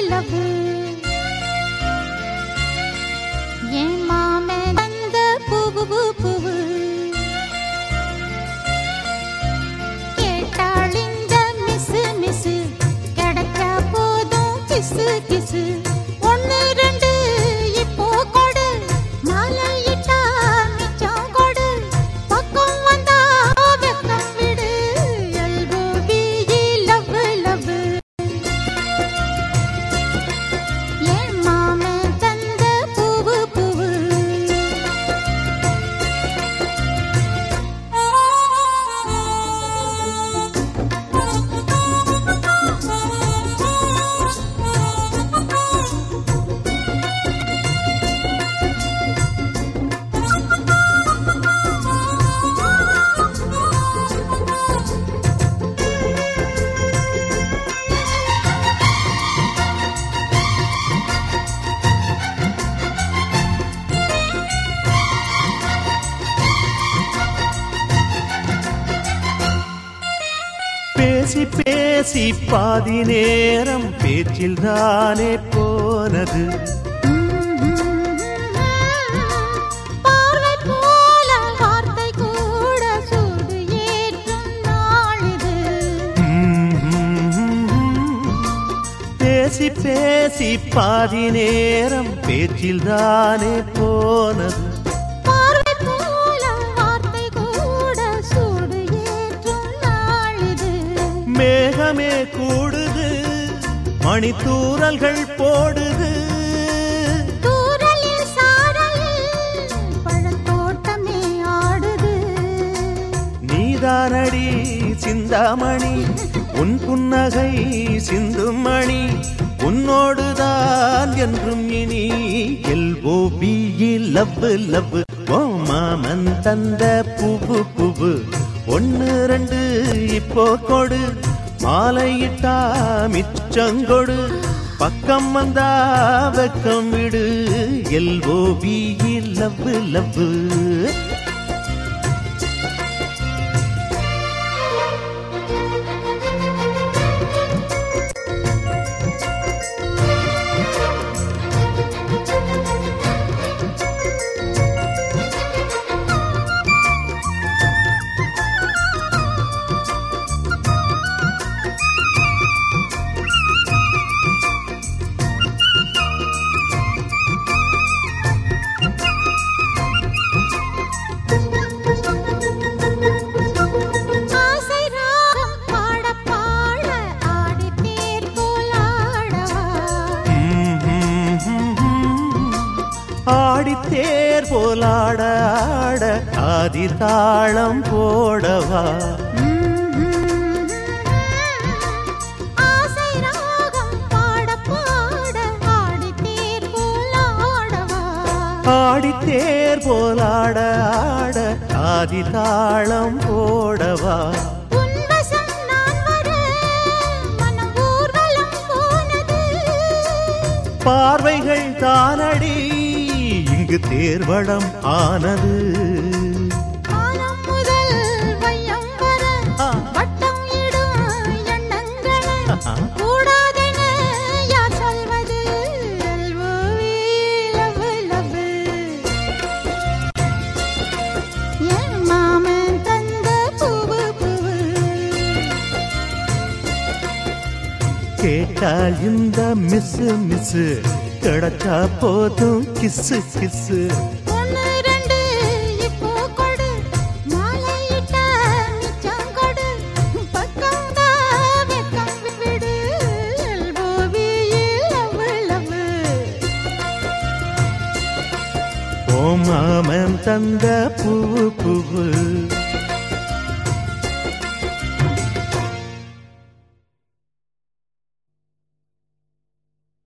Love என் மாமன் தந்த பூவு பூவு கேட்டாள் இந்த மிஸ் மிஸ் கிடைச்சா போதும் கிசு கிசு ஒன்னு ரெண்டு இப்போ கொடு மாலையிட்டா மிச்சம் கொடு பக்கம் வந்தா வெக்கம் விடு எல்போபி லவ் லவ் என் மாமன் தந்த பூவு பூவு பேசி பேசி பாதி நேரம் பேச்சில் தானே போனது பார்வை போல வார்த்தை கூட சூடு ஏற்றும் நாளிது பேசி பேசி பாதி நேரம் பேச்சில் தானே போனது பார்வை போல வார்த்தை கூட சூடு ஏற்றும் நாளிது மேகமே கூடுது மணித்தூரல்கள் போடுது தூரலில் சாரலில் பழத்தோட்டமே ஆடுது நீதானடி சிந்தாமணி உன் புன்னகை சிந்தும் மணி உன்னோடுதான் என்றும் இனி எல்ஓபி லவ் லவ் ஓ மாமன் தந்த பூவு பூவு ஒன்னு ரெண்டு இப்போ கொடு மாலையிட்டா மிச்சங்கொடு பக்கம் வந்தா வெக்கம் விடு எல்ஓபி லவ் லவ் ஆசை ராகம் பாட பாட ஆடி தேர் போலாடவா ஆடித்தேர் போலாட ஆட ஆதி தாளம் போடவா ஆசை ராகம் பாட பாட ஆடி தேர் போலாடவா ஆடித்தேர் போலாட ஆட ஆதி தாளம் போடவா உன்வசம் நான் வர மனம் ஊர்வலம் போனது பார்வைகள் தானடி இங்கு தேர்வடம் ஆனது காலம் முதல் வையம் வர ஆ. வட்டம் இடும் எண்ணங்களை ஆஹா. கூடாதென யார் சொல்வது LOV, love, love. என் மாமன் தந்த பூவு பூவு கேட்டால் இந்த மிஸ் மிஸ் கிடைச்சா போதும் கிசு கிசு ஒன்னு ரெண்டு இப்போ கொடு மாலையிட்ட மிச்சம் கொடு பக்கம் தான் வெக்கம் விடு எல்போவி லவ் லவ் ஓ மாமன் தந்த பூவு பூவு